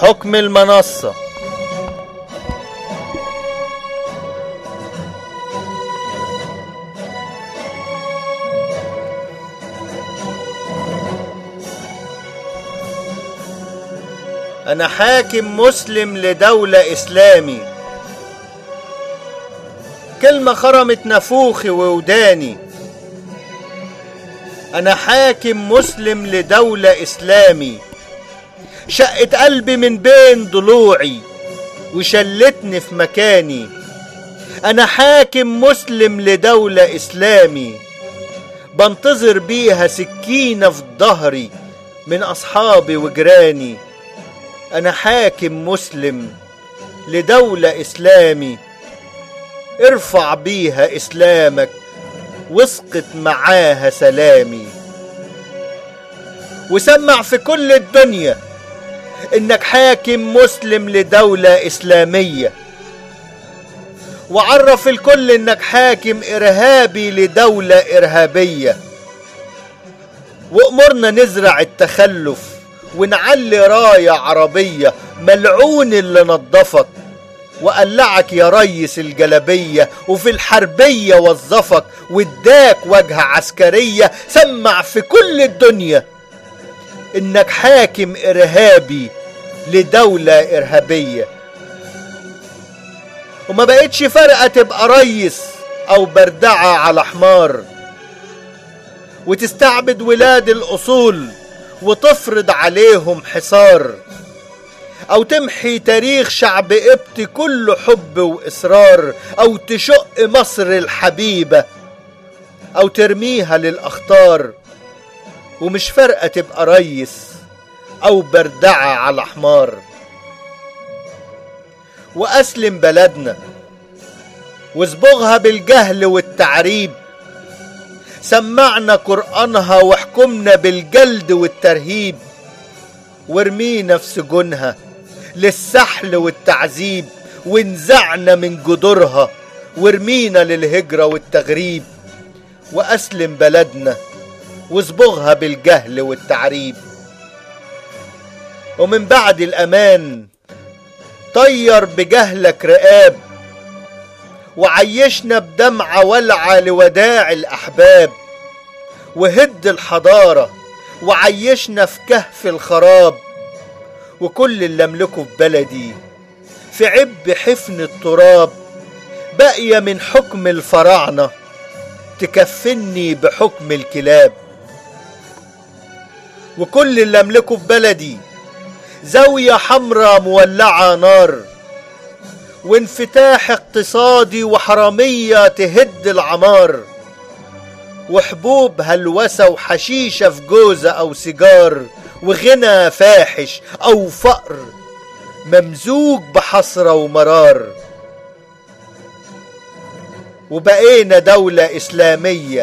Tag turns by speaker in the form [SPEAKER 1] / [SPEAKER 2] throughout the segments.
[SPEAKER 1] حكم المنصة أنا حاكم مسلم لدولة إسلامي كلمة خرمت نافوخي ووداني أنا حاكم مسلم لدولة إسلامي شقت قلبي من بين ضلوعي وشلتني في مكاني أنا حاكم مسلم لدولة إسلامي بنتظر بيها سكينة في ظهري من أصحابي وجيراني أنا حاكم مسلم لدولة إسلامي ارفع بيها إسلامك واسقط معاها سلامي وسمع في كل الدنيا انك حاكم مسلم لدولة اسلامية وعرف الكل انك حاكم ارهابي لدولة ارهابية وامرنا نزرع التخلف ونعلي راية عربية ملعون اللي نظفك وقلعك يا ريس الجلبية وفي الحربية وظفك واداك وجهة عسكرية سمع في كل الدنيا انك حاكم ارهابي لدولة ارهابية وما بقتش فارقة تبقى ريس او بردعة على حمار وتستعبد ولاد الاصول وتفرض عليهم حصار او تمحي تاريخ شعب قبطي كله حب واصرار او تشق مصر الحبيبة او ترميها للاخطار ومش فارقة تبقى ريس او بردعة على حمار واسلم بلدنا واصبغها بالجهل والتعريب سمعنا قرآنها واحكمنا بالجلد والترهيب وارمينا في سجونها للسحل والتعذيب ونزعنا من جدورها وارمينا للهجرة والتغريب وأسلم بلدنا واصبغها بالجهل والتعريب ومن بعد الأمان طير بجهلك رقاب وعيشنا بدمعة ولعة لوداع الأحباب وهد الحضارة وعيشنا في كهف الخراب وكل اللي املكه في بلدي في عب حفن التراب باقية من حكم الفراعنة تكفني بحكم الكلاب وكل اللي املكه في بلدي زاوية حمراء مولعة نار وانفتاح اقتصادي وحرامية تهد العمار وحبوب هلوسة وحشيشة في جوزة أو سيجار وغنى فاحش أو فقر ممزوج بحسرة ومرار وبقينا دولة إسلامية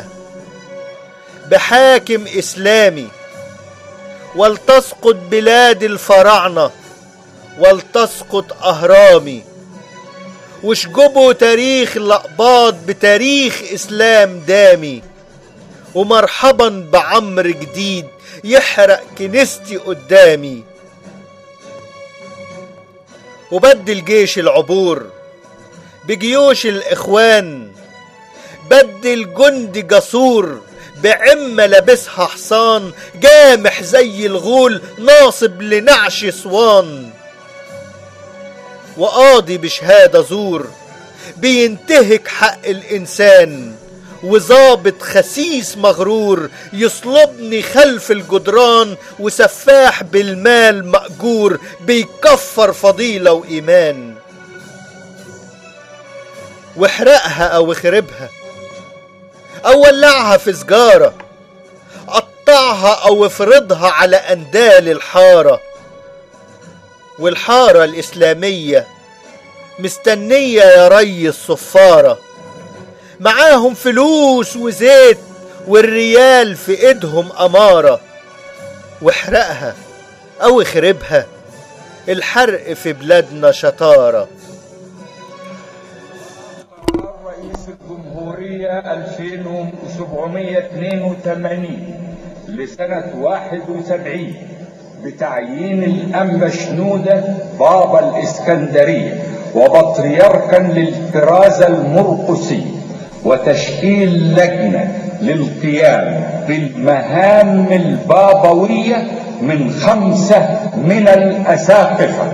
[SPEAKER 1] بحاكم إسلامي ولتسقط بلاد الفراعنة ولتسقط أهرامي واشجبوا تاريخ الأقباط بتاريخ إسلام دامي ومرحبا بعمر جديد يحرق كنيستي قدامي وبدل جيش العبور بجيوش الإخوان بدل جندي جسور بعمة لابسها حصان جامح زي الغول ناصب لنعش صوان وقاضي بشهادة زور بينتهك حق الإنسان وظابط خسيس مغرور يصلبني خلف الجدران وسفاح بالمال مأجور بيكفر فضيلة وإيمان واحرقها أو اخربها أو ولعها في سجارة قطعها أو افرضها على أندال الحارة والحارة الإسلامية مستنية يا ري الصفارة معاهم فلوس وزيت والريال في ايدهم أمارة واحرقها أو اخربها الحرق في بلادنا شطارة
[SPEAKER 2] رئيس الجمهورية 2782 لسنة 71 بتعيين الأنبا شنودة بابا الإسكندرية وبطريركا للطرازة المرقسي وتشكيل لجنة للقيام بالمهام البابوية من خمسة من الأساقفة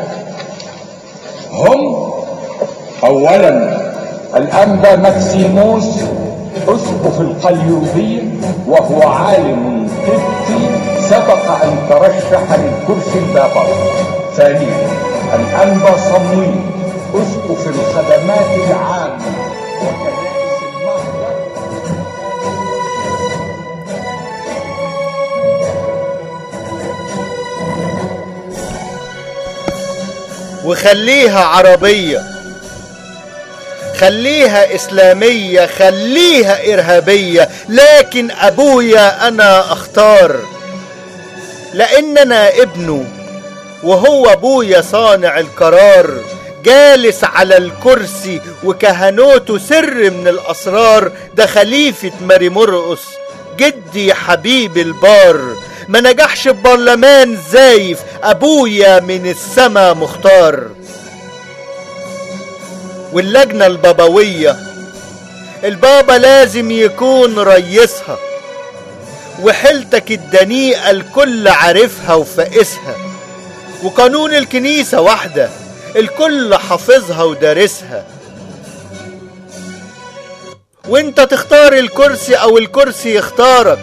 [SPEAKER 2] هم أولا الأنبا مكسيموس أسقف القليوبية وهو عالم قبطي سبق أن ترشح للكرسي البابوي ثانيا الأنبا صمويل أسقف الخدمات العامة وكنائس المهجر
[SPEAKER 1] وخليها عربية خليها إسلامية خليها إرهابية لكن أبويا أنا أختار لأن أنا ابنه وهو أبويا صانع القرار جالس على الكرسي وكهنوته سر من الأسرار ده خليفة ماري مرقس جدي حبيب البار ما نجحش ببرلمان زايف أبويا من السما مختار واللجنة البابوية البابا لازم يكون ريسها وحيلتك الدنيئة الكل عارفها وفائسها وقانون الكنيسة واحدة الكل حافظها ودارسها وانت تختار الكرسي او الكرسي يختارك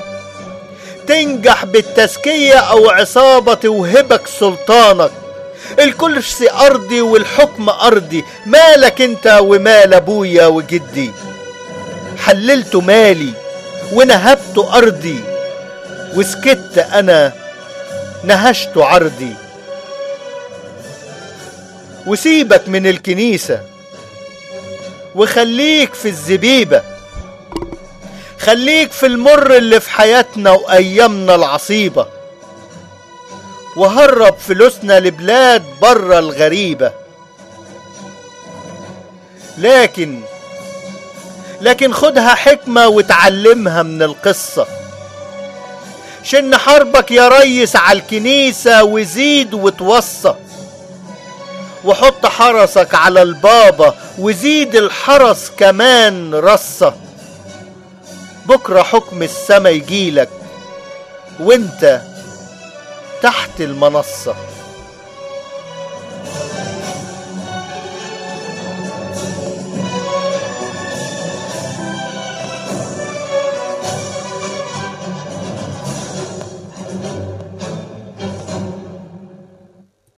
[SPEAKER 1] تنجح بالتزكية او عصابة توهبك سلطانك الكرسي ارضي والحكم ارضي مالك انت ومال ابويا وجدي حللت مالي ونهبت ارضي وسكت انا نهشت عرضي وسيبك من الكنيسة وخليك في الزبيبة خليك في المر اللي في حياتنا وأيامنا العصيبة وهرب فلوسنا لبلاد برا الغريبة لكن لكن خدها حكمة وتعلمها من القصة شن حربك يا ريس على الكنيسة وزيد وتوصى وحط حرسك على البابا وزيد الحرس كمان رصة بكرة حكم السما يجيلك وانت تحت المنصه